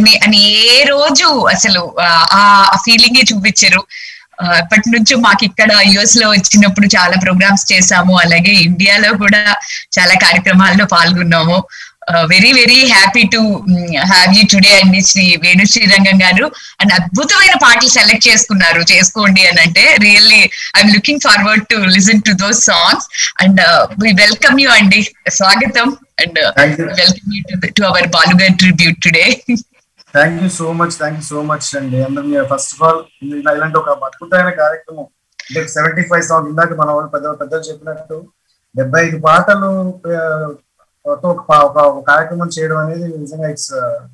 అని అని ఏ రోజు అసలు ఆ ఫీలింగే చూపించారు అప్పటి నుంచి మాకు ఇక్కడ యుఎస్ లో వచ్చినప్పుడు చాలా ప్రోగ్రామ్స్ చేసాము అలాగే ఇండియాలో కూడా చాలా కార్యక్రమాల్లో పాల్గొన్నాము very very happy to have you today అండి శ్రీ వేణు శ్రీరంగం గారు అండ్ అద్భుతమైన పాటలు సెలెక్ట్ చేసుకున్నారు చేసుకోండి అని అంటే really I'm looking forward to listen to those songs and we welcome you అండి స్వాగతం and welcome you to to our బాలుగర్ tribute today thank you so much thank you so much అండి అందరు ఫస్ట్ ఆఫ్ ఆల్ ఇలాంటి ఒక అద్భుతమైన కార్యక్రమం అంటే సెవెంటీ ఫైవ్ సాంగ్ ఇందాక మన వాళ్ళు పెద్ద పెద్దలు చెప్పినట్టు డెబ్బై ఐదు పాటలు ఒక కార్యక్రమం చేయడం అనేది నిజంగా ఇట్స్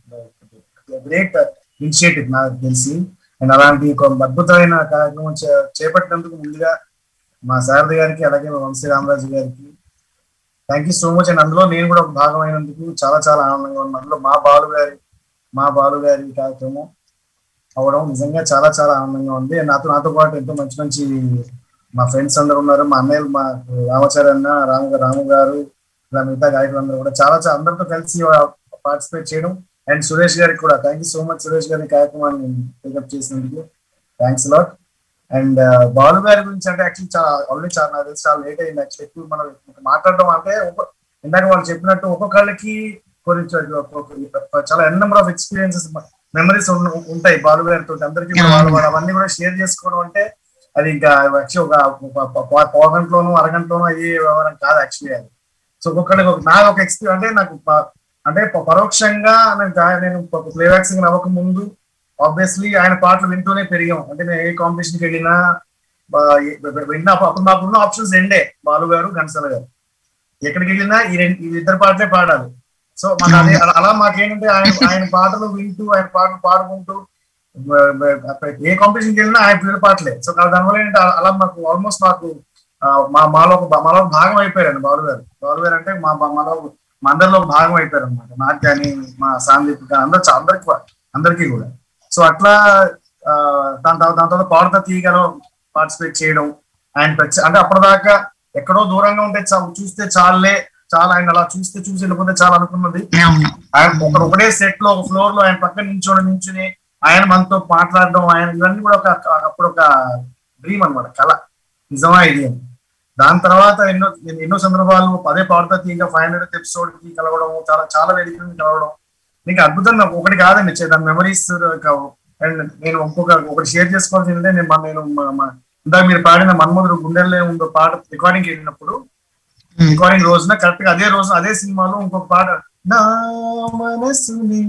గ్రేట్ ఇనిషియేటివ్ నాకు తెలిసి అండ్ అలాంటి ఒక అద్భుతమైన కార్యక్రమం చేపట్టినందుకు ముందుగా మా శారద గారికి అలాగే మా వంశీ రామరాజు గారికి thank you so much and అందులో నేను కూడా ఒక భాగం అయినందుకు చాలా చాలా ఆనందంగా ఉన్నాను అందులో మా బాలు గారి మా బాలు గారి కార్యక్రమం అవడం నిజంగా చాలా చాలా ఆనందంగా ఉంది నాతో నాతో పాటు ఎంతో మంచి మంచి మా ఫ్రెండ్స్ అందరు ఉన్నారు మా అన్నయ్యలు మా రామాచార్య అన్న రాము రాము గారు ఇలా మిగతా గాయకులు అందరూ కూడా చాలా చాలా అందరితో కలిసి పార్టిసిపేట్ చేయడం అండ్ సురేష్ గారికి కూడా thank you so much Suresh గారి కార్యక్రమాన్ని పికప్ చేసినందుకు థ్యాంక్స్ లాట్ అండ్ బాలు గారి గురించి అంటే యాక్చువల్లీ చాలా ఆల్రెడీ చాలా నాకు తెలిసి చాలా లేట్ అయింది యాక్చువల్లీ ఎక్కువ మనం మాట్లాడడం అంటే ఇందాక వాళ్ళు చెప్పినట్టు ఒక్కొక్కళ్ళకి కొన్ని చాలా n number of experiences memories ఉంటాయి బాలు గారితో అందరికీ వాళ్ళు అవన్నీ కూడా షేర్ చేసుకోవడం అంటే అది ఇంకా యాక్చువల్ ఒక పావుగంటలోనూ అరగంటలోనూ అయ్యే వ్యవహారం కాదు యాక్చువల్లీ అది సో ఒక్కొక్కరికి ఒక నాకు ఒక ఎక్స్పీరియన్స్ అంటే నాకు అంటే పరోక్షంగా నేను ప్లేబ్యాక్ సింగర్ అవ్వక ముందు ఆబ్వియస్లీ ఆయన పాటలు వింటూనే పెరిగాం అంటే నేను ఏ కాంపిటీషన్కి వెళ్ళినా విన్నా అప్పుడు మాకున్న ఆప్షన్స్ రెండే బాలు గారు ఘంటసాల గారు ఎక్కడికి వెళ్ళినా ఈ రెండు ఈ ఇద్దరు పాటలే పాడాలి సో మాకు అదే అలా మాకేంటంటే ఆయన ఆయన పాటలు వింటూ ఆయన పాటలు పాడుకుంటూ ఏ కాంపిటీషన్కి వెళ్ళినా ఆయన పిల్లల పాటలే సో దానివల్ల ఏంటంటే అలా మాకు ఆల్మోస్ట్ మాకు మా మాలో మాలో భాగం అయిపోయారండి బాలు గారు బాలు గారు అంటే మా మాలో మా అందరిలో భాగం అయిపోయారు అనమాట నాకు కానీ మా సాందీప్ కానీ అందరు అందరికి అందరికీ కూడా సో అట్లా దాని తర్వాత దాని తర్వాత పాడత తీగలో పార్టిసిపేట్ చేయడం ఆయన అంటే అప్పటిదాకా ఎక్కడో దూరంగా ఉంటే చూస్తే చాలే చాలా ఆయన అలా చూస్తే చూసి వెళ్ళిపోతే చాలా అనుకున్నది ఆయన ఒక ఒకటే సెట్ లో ఒక ఫ్లోర్ లో ఆయన పక్కన నించోని నించుని ఆయన మనతో మాట్లాడడం ఆయన ఇవన్నీ కూడా ఒక అప్పుడు ఒక డ్రీమ్ అనమాట కళ నిజమా ఇది దాని తర్వాత ఎన్నో ఎన్నో సందర్భాలు పదే పాడుతా తీగ ఫైవ్ హండ్రెడ్ ఎపిసోడ్ కి కలవడం చాలా చాలా వేదికలను కలవడం నీకు అద్భుతంగా ఒకటి కాదండి దాని మెమరీస్ అండ్ నేను ఇంకొక ఒకటి షేర్ చేసుకోవాల్సిందంటే నేను నేను ఇందాక మీరు పాడిన మన్మధుడు గుండెల్లో ఉందో పాట రికార్డింగ్ వెళ్ళినప్పుడు రికార్డింగ్ రోజున కరెక్ట్ గా అదే రోజు అదే సినిమాలో ఇంకొక పాట నా మనసుని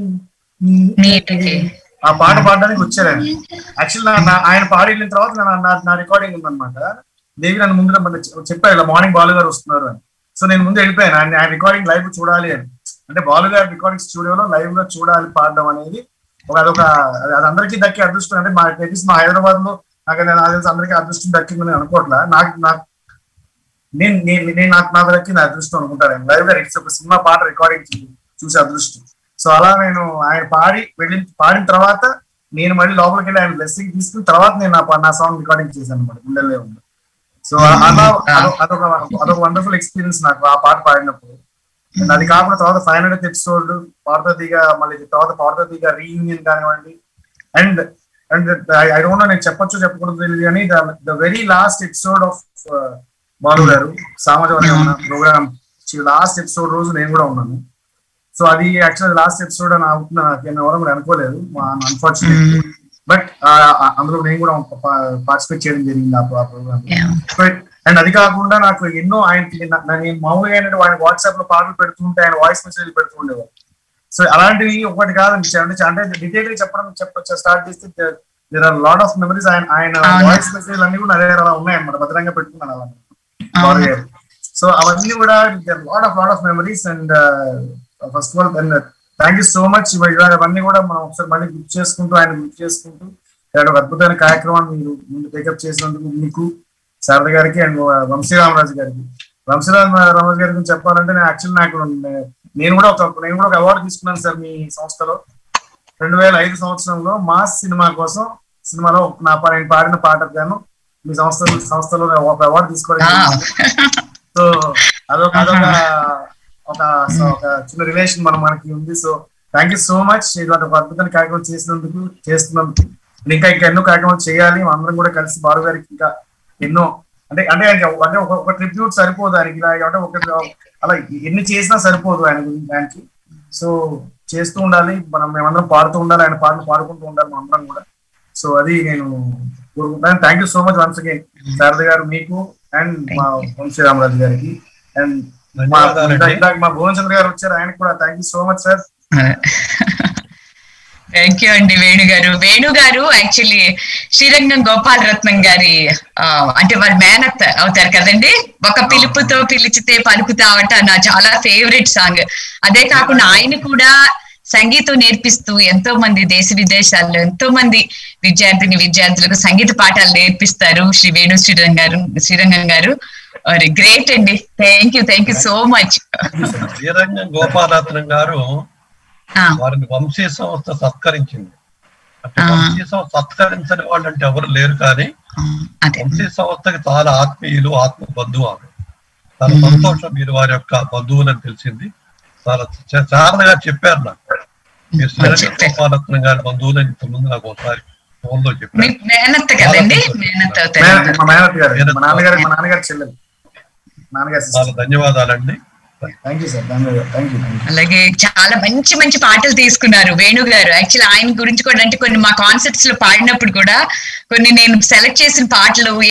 ఆ పాట పాడడానికి వచ్చారండి యాక్చువల్ ఆయన పాడి వెళ్ళిన తర్వాత నా రికార్డింగ్ ఉందన్నమాట దేవి నన్ను ముందు చెప్పారు ఇలా మార్నింగ్ బాలు గారు వస్తున్నారు అని సో నేను ముందు వెళ్ళిపోయాను ఆయన ఆయన రికార్డింగ్ లైవ్ చూడాలి అని అంటే బాలు గారి రికార్డింగ్ స్టూడియోలో లైవ్ గా చూడాలి పాడడం అనేది ఒక అదొక అది అందరికీ దక్కే అదృష్టం అంటే మా తెలిసి మా హైదరాబాద్ లో నాకు నాకు తెలిసి అందరికీ అదృష్టం దక్కిందని అనుకోవట్లా నాకు నాకు నేను నేను నాకు నాకు దక్కింది అదృష్టం అనుకుంటాను లైవ్ గా ఒక సినిమా పాట రికార్డింగ్ చూసే అదృష్టం సో అలా నేను ఆయన పాడి వెళ్ళిన పాడిన తర్వాత నేను మళ్ళీ లోపలికి వెళ్ళి ఆయన బ్లెస్సింగ్ తీసుకున్న తర్వాత నేను నా సాంగ్ రికార్డింగ్ చేశాను అనమాట గుండెల్లో ఉంది సో అలా అదొక అదొక వండర్ఫుల్ ఎక్స్పీరియన్స్ నాకు ఆ పాట పాడినప్పుడు అండ్ అది కాకుండా తర్వాత ఫైవ్ హండ్రెడ్ ఎపిసోడ్ పాడతీగా మళ్ళీ తర్వాత పాడతీగా రీయూనియన్ కానివ్వండి and and I don't know నేను చెప్పొచ్చు చెప్పకూడదు తెలియదు కానీ the very last episode of Balu గారు సామాజిక ప్రోగ్రామ్ లాస్ట్ ఎపిసోడ్ రోజు నేను కూడా ఉన్నాను సో అది యాక్చువల్ లాస్ట్ ఎపిసోడ్ అని అవుతున్నా నేను ఎవరు కూడా అనుకోలేదు అన్ఫార్చునేట్ బట్ అందులో నేను కూడా పార్టిసిపేట్ చేయడం జరిగింది ఆ ప్రోగ్రామ్ అండ్ అది కాకుండా నాకు ఎన్నో ఆయనకి నేను మామూలుగా ఏంటంటే ఆయన వాట్సాప్ లో పాటలు పెడుతుంటే ఆయన వాయిస్ మెసేజ్ పెడుతూ ఉండేవారు సో అలాంటివి ఒకటి కాదండి అంటే అంటే డీటెయిల్ గా చెప్పడం చెప్ప స్టార్ట్ చేస్తే there are lot of memories ఆయన ఆయన వాయిస్ మెసేజ్ అన్ని కూడా అదే అలా ఉన్నాయన్నమాట భద్రంగా పెట్టుకున్నాను అలా సో అవన్నీ కూడా lot of lot of memories and first of all and thank you so much ఇవాళ అవన్నీ కూడా మనం ఒకసారి మళ్ళీ గుర్తు చేసుకుంటూ ఆయన గుర్తు చేసుకుంటూ ఇలాంటి ఒక అద్భుతమైన కార్యక్రమాన్ని మీరు ముందు టేకప్ చేసినందుకు మీకు శారద గారికి అండ్ వంశీరామరాజు గారికి వంశీరామరాజు గారి గురించి చెప్పాలంటే నేను యాక్చువల్ నాకు నేను కూడా ఒక నేను కూడా ఒక అవార్డు తీసుకున్నాను సార్ మీ సంస్థలో రెండు వేల ఐదు సంవత్సరంలో మాస్ సినిమా కోసం సినిమాలో నా నేను పాడిన పాటకు గాను మీ సంస్థ సంస్థలో ఒక అవార్డు తీసుకోవడం సో అదొక అదొక ఒక ఒక చిన్న రిలేషన్ మనం మనకి ఉంది so thank you so much ఇలాంటి ఒక అద్భుతమైన కార్యక్రమం చేసినందుకు చేస్తున్నందుకు ఇంకా ఇంకా ఎన్నో కార్యక్రమాలు చేయాలి అందరం కూడా కలిసి బాలు గారికి ఇంకా ఎన్నో అంటే అంటే ఆయనకి అంటే ఒక ఒక ట్రిబ్యూట్ సరిపోదు ఆయనకి ఇలా అంటే ఒక అలా ఎన్ని చేసినా సరిపోదు ఆయన గురించి ఆయనకి సో చేస్తూ ఉండాలి మనం మేమందరం పాడుతూ ఉండాలి ఆయన పాటలు పాడుకుంటూ ఉండాలి మనందరం కూడా సో అది నేను కోరుకుంటాను thank you so much once again Sharada గారు మీకు అండ్ మా వంశీ రామరాజు గారికి అండ్ మా ధన్యవాదాలండి. ఇందాక మా భువన్ చంద్ర గారు వచ్చారు ఆయనకు కూడా thank you so much sir thank you అండి వేణు గారు వేణు గారు యాక్చువల్లీ శ్రీరంగం గోపాల రత్నం గారి ఆ, అంటే వారి మేనత్ అవుతారు కదండి ఒక పిలుపుతో పిలిచితే పలుకుతావట నా చాలా ఫేవరెట్ సాంగ్ అదే కాకుండా ఆయన కూడా సంగీతం నేర్పిస్తూ ఎంతో మంది దేశ విదేశాల్లో ఎంతో మంది విద్యార్థిని విద్యార్థులకు సంగీత పాఠాలు నేర్పిస్తారు శ్రీ వేణు శ్రీరంగం గారు శ్రీరంగం గారు గ్రేట్ అండి thank you thank you so much Srirangam Gopalaratnam గారు వారిని వంశీ సంస్థ సత్కరించింది అంటే ఆ. వంశీ సంస్థ సత్కరించని వాళ్ళు అంటే ఎవరు లేరు కానీ అదే వంశీ సంస్థకి చాలా ఆత్మీయులు ఆత్మ బంధువు ఆమె చాలా సంతోషం మీరు వారి యొక్క బంధువులని తెలిసింది చాలా చ- చారణగా చెప్పారు నాకు మీరు శ్రీరంగం చెప్పారు. గోపాలరత్నం గారి బంధువులని ఇంతకుముందు నాకు ఒకసారి ఫోన్ లో మీ చెప్పారు మేనత్త కదండి మేనత్త అవుతారు మేనత్- మా మేనత్ గారు మా నాన్నగారు మా నాన్నగారు చెల్లెలు నాన్నగారు చాలా ధన్యవాదాలండి థ్యాంక్ యూ సార్ ధన్యవాదాలు థ్యాంక్ యూ థ్యాంక్ యూ అలాగే చాలా మంచి మంచి పాటలు తీసుకున్నారు వేణు గారు యాక్చువల్లీ ఆయన గురించి కూడా అంటే కొన్ని మా కాన్సర్ట్స్ లో పాడినప్పుడు కూడా కొన్ని నేను సెలెక్ట్ చేసిన పాటలు